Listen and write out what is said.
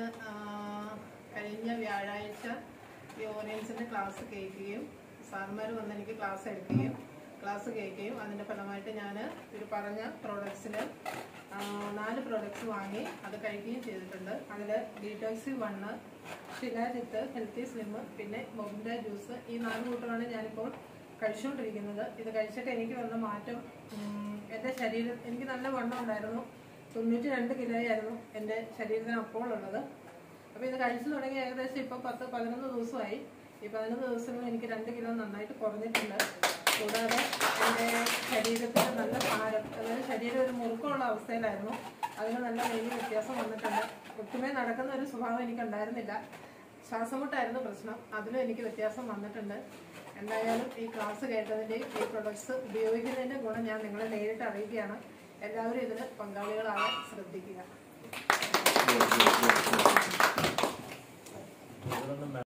കഴിഞ്ഞ വ്യാഴാഴ്ച ഈ ഓറിയൻസിന്റെ ക്ലാസ് കേൾക്കുകയും സാർമാർ വന്ന് എനിക്ക് ക്ലാസ് എടുക്കുകയും ക്ലാസ് കേൾക്കുകയും അതിന്റെ ഫലമായിട്ട് ഞാൻ ഒരു പറഞ്ഞ പ്രോഡക്ട്സിൽ നാല് പ്രോഡക്ട്സ് വാങ്ങി അത് കഴിക്കുകയും ചെയ്തിട്ടുണ്ട് അതിൽ detoxy one shilajit healthy slim പിന്നെ മൊബിൻ്റെ ജ്യൂസ് ഈ നാല് കൂട്ടമാണ് ഞാനിപ്പോൾ കഴിച്ചുകൊണ്ടിരിക്കുന്നത് ഇത് കഴിച്ചിട്ട് എനിക്ക് വന്ന മാറ്റം ഉം, എൻ്റെ ശരീരം എനിക്ക് നല്ല വണ്ണം ഉണ്ടായിരുന്നു തൊണ്ണൂറ്റി രണ്ട് കിലോയായിരുന്നു എൻ്റെ ശരീരത്തിന് അപ്പോൾ ഉള്ളത് അപ്പോൾ ഇത് കഴിച്ചു തുടങ്ങി ഏകദേശം ഇപ്പോൾ പത്ത് പതിനൊന്ന് ദിവസമായി ഈ പതിനൊന്ന് ദിവസങ്ങളിൽ എനിക്ക് രണ്ട് കിലോ നന്നായിട്ട് കുറഞ്ഞിട്ടുണ്ട് കൂടാതെ എൻ്റെ ശരീരത്തിന് നല്ല ഭാരം അതായത് ശരീരം ഒരു മുറുക്കമുള്ള അവസ്ഥയിലായിരുന്നു അതിന് നല്ല വലിയ വ്യത്യാസം വന്നിട്ടുണ്ട് ഒട്ടുമേ നടക്കുന്ന ഒരു സ്വഭാവം എനിക്ക് ഉണ്ടായിരുന്നില്ല ശ്വാസം മുട്ടായിരുന്നു പ്രശ്നം അതിലും എനിക്ക് വ്യത്യാസം വന്നിട്ടുണ്ട് എന്തായാലും ഈ ക്ലാസ് കേട്ടതിൻ്റെയും ഈ പ്രൊഡക്ട്സ് ഉപയോഗിക്കുന്നതിൻ്റെ ഗുണം ഞാൻ നിങ്ങളെ നേരിട്ട് അറിയിക്കുകയാണ് എല്ലാവരും ഇതിന് പങ്കാളികളാകാൻ ശ്രദ്ധിക്കുക